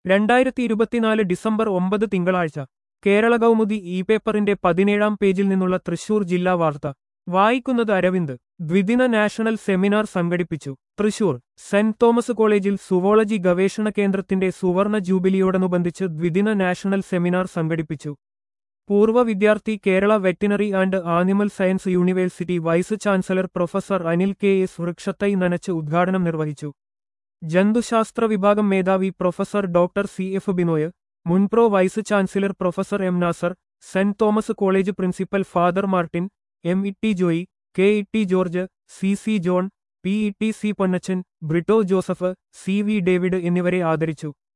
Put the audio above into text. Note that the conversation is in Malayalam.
രണ്ടായിരത്തി ഇരുപത്തിനാല് ഡിസംബർ ഒമ്പത് തിങ്കളാഴ്ച കേരള കൗമുദി ഇ പേപ്പറിന്റെ പതിനേഴാം പേജിൽ നിന്നുള്ള തൃശൂർ ജില്ലാ വാർത്ത വായിക്കുന്നത് അരവിന്ദ് ദ്വിദിന നാഷണൽ സെമിനാർ സംഘടിപ്പിച്ചു തൃശൂർ സെന്റ് തോമസ് കോളേജിൽ സുവോളജി ഗവേഷണ കേന്ദ്രത്തിന്റെ സുവർണ ജൂബിലിയോടനുബന്ധിച്ച് ദ്വിദിന നാഷണൽ സെമിനാർ സംഘടിപ്പിച്ചു പൂർവ്വ വിദ്യാർത്ഥി Kerala veterinary and animal science university vice chancellor professor Anil K S വൃക്ഷത്തൈ നനച്ച് ഉദ്ഘാടനം നിർവഹിച്ചു ജന്തുശാസ്ത്ര വിഭാഗം മേധാവി professor doctor C F Binoy മുൻപ്രോ vice chancellor professor M Nasar സെന്റ് Thomas college principal father Martin M E T Joy K E T George C C John P E T C Ponnachan Britto Joseph C V David എന്നിവരെ ആദരിച്ചു